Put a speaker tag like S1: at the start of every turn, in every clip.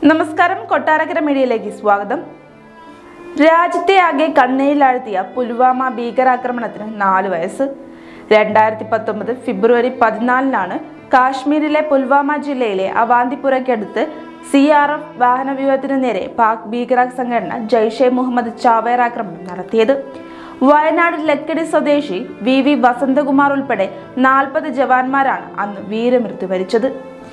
S1: നമസ്കാരം കൊട്ടാരക്കര മീഡിയയിലേക്ക് സ്വാഗതം രാജ്യത്തെ ആകെ കണ്ണീരിലാഴ്ത്തിയ പുൽവാമ ഭീകരാക്രമണത്തിന് നാല് വയസ്സ് രണ്ടായിരത്തി പത്തൊമ്പത് ഫെബ്രുവരി പതിനാലിനാണ് കാശ്മീരിലെ പുൽവാമ ജില്ലയിലെ അവാന്തിപുരയ്ക്കടുത്ത് സി ആർ എഫ് വാഹനവ്യൂഹത്തിന് നേരെ പാക് ഭീകര സംഘടന ജയ്ഷെ മുഹമ്മദ് ചാവേർ ആക്രമണം നടത്തിയത് വയനാട് ലക്കിടി സ്വദേശി വി വി വസന്തകുമാർ ഉൾപ്പെടെ നാൽപ്പത് ജവാന്മാരാണ് അന്ന് വീരമൃത്യു വരിച്ചത്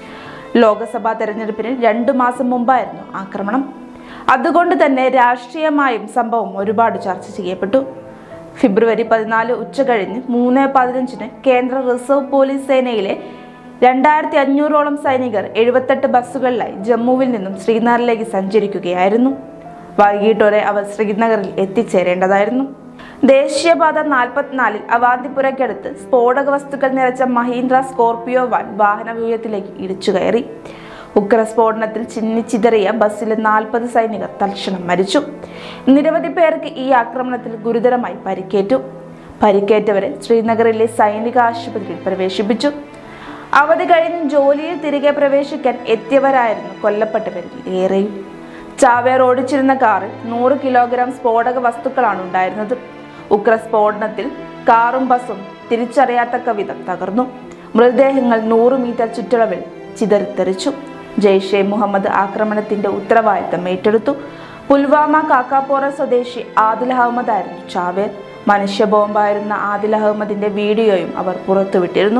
S1: ലോക്സഭാ തെരഞ്ഞെടുപ്പിന് രണ്ടു മാസം മുമ്പായിരുന്നു ആക്രമണം അതുകൊണ്ട് തന്നെ രാഷ്ട്രീയമായും സംഭവം ഒരുപാട് ചർച്ച ചെയ്യപ്പെട്ടു ഫെബ്രുവരി പതിനാല് ഉച്ചകഴിഞ്ഞ് മൂന്ന് പതിനഞ്ചിന് കേന്ദ്ര റിസർവ് പോലീസ് സേനയിലെ രണ്ടായിരത്തി അഞ്ഞൂറോളം സൈനികർ എഴുപത്തെട്ട് ബസ്സുകളിലായി ജമ്മുവിൽ നിന്നും ശ്രീനഗറിലേക്ക് സഞ്ചരിക്കുകയായിരുന്നു വൈകിട്ടോടെ അവർ ശ്രീനഗറിൽ എത്തിച്ചേരേണ്ടതായിരുന്നു ദേശീയപാത നാൽപ്പത്തിനാലിൽ അവാന്തിപുരയ്ക്കടുത്ത് സ്ഫോടക വസ്തുക്കൾ നിറച്ച മഹീന്ദ്ര സ്കോർപിയോ വാൻ വാഹനവ്യൂഹത്തിലേക്ക് ഇടിച്ചു കയറി ഉഗ്രസ്ഫോടനത്തിൽ ചിന്നിച്ചിതറിയ ബസ്സിലെ നാൽപ്പത് സൈനികർ തൽക്ഷണം മരിച്ചു നിരവധി പേർക്ക് ഈ ആക്രമണത്തിൽ ഗുരുതരമായി പരിക്കേറ്റു പരിക്കേറ്റവരെ ശ്രീനഗറിലെ സൈനിക ആശുപത്രിയിൽ പ്രവേശിപ്പിച്ചു അവധി കഴിഞ്ഞ് ജോലിയിൽ തിരികെ പ്രവേശിക്കാൻ എത്തിയവരായിരുന്നു കൊല്ലപ്പെട്ടവരിൽ ഏറെയും ചാവേർ ഓടിച്ചിരുന്ന കാറിൽ നൂറ് കിലോഗ്രാം സ്ഫോടക വസ്തുക്കളാണ് ഉണ്ടായിരുന്നത് ഉഗ്രസ്ഫോടനത്തിൽ കാറും ബസ്സും തിരിച്ചറിയാത്തക്ക വിധം തകർന്നു മൃതദേഹങ്ങൾ നൂറ് മീറ്റർ ചുറ്റളവിൽ ചിതറിത്തെറിച്ചു ജയ്ഷെ മുഹമ്മദ് ആക്രമണത്തിന്റെ ഉത്തരവാദിത്തം ഏറ്റെടുത്തു പുൽവാമ കാക്കാപ്പോറ സ്വദേശി ആദിൽ അഹമ്മദ് ആയിരുന്നു ചാവേർ മനുഷ്യ ബോംബായിരുന്ന ആദിൽ അഹമ്മദിന്റെ വീഡിയോയും അവർ പുറത്തുവിട്ടിരുന്നു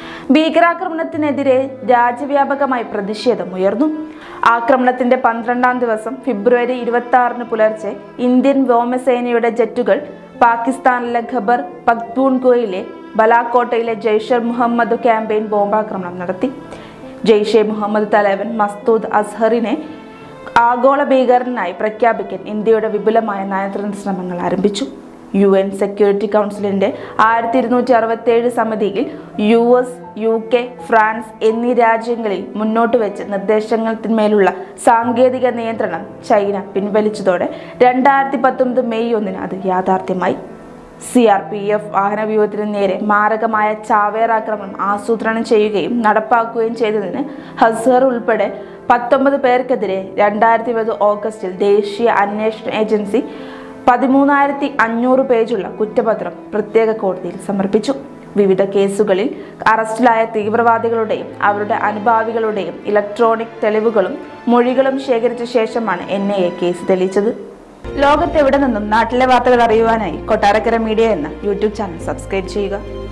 S1: ഭീകരാക്രമണത്തിനെതിരെ രാജ്യവ്യാപകമായി പ്രതിഷേധം ഉയർന്നു ആക്രമണത്തിന്റെ പന്ത്രണ്ടാം ദിവസം ഫെബ്രുവരി ഇരുപത്തി ആറിന് പുലർച്ചെ ഇന്ത്യൻ വ്യോമസേനയുടെ ജെറ്റുകൾ പാകിസ്ഥാനിലെ ഖബർ പക്തൂൺഗോയിലെ ബലാക്കോട്ടയിലെ ജയ്ഷെ മുഹമ്മദ് ക്യാമ്പയിൻ ബോംബാക്രമണം നടത്തി ജയ്ഷെ മുഹമ്മദ് തലവൻ മസ്തൂദ് അസ്ഹറിനെ ആഗോള ഭീകരനായി പ്രഖ്യാപിക്കാൻ ഇന്ത്യയുടെ വിപുലമായ നയതന്ത്ര ശ്രമങ്ങൾ ആരംഭിച്ചു യു എൻ സെക്യൂരിറ്റി കൗൺസിലിന്റെ ആയിരത്തി ഇരുന്നൂറ്റി അറുപത്തി ഏഴ് സമിതിയിൽ U S U K France എന്നീ രാജ്യങ്ങളിൽ മുന്നോട്ട് വെച്ച നിർദ്ദേശങ്ങൾക്കുമേലുള്ള സാങ്കേതിക നിയന്ത്രണം ചൈന പിൻവലിച്ചതോടെ രണ്ടായിരത്തി പത്തൊമ്പത് മെയ് ഒന്നിന് അത് യാഥാർത്ഥ്യമായി സി ആർ പി എഫ് വാഹനവ്യൂഹത്തിന് നേരെ മാരകമായ ചാവേർ ആക്രമണം ആസൂത്രണം ചെയ്യുകയും നടപ്പാക്കുകയും ചെയ്തതിന് ഹസർ ഉൾപ്പെടെ പത്തൊമ്പത് പേർക്കെതിരെ രണ്ടായിരത്തി ഇരുപത് ഓഗസ്റ്റിൽ ദേശീയ അന്വേഷണ ഏജൻസി പതിമൂന്നായിരത്തി അഞ്ഞൂറ് പേജുള്ള കുറ്റപത്രം പ്രത്യേക കോടതിയിൽ സമർപ്പിച്ചു വിവിധ കേസുകളിൽ അറസ്റ്റിലായ തീവ്രവാദികളുടെയും അവരുടെ അനുഭാവികളുടെയും ഇലക്ട്രോണിക് തെളിവുകളും മൊഴികളും ശേഖരിച്ച ശേഷമാണ് എൻ ഐ എ കേസ് തെളിയിച്ചത് ലോകത്തെവിടെ നിന്നും നാട്ടിലെ വാർത്തകൾ അറിയുവാനായി കൊട്ടാരക്കര മീഡിയ എന്ന യൂട്യൂബ് ചാനൽ സബ്സ്ക്രൈബ് ചെയ്യുക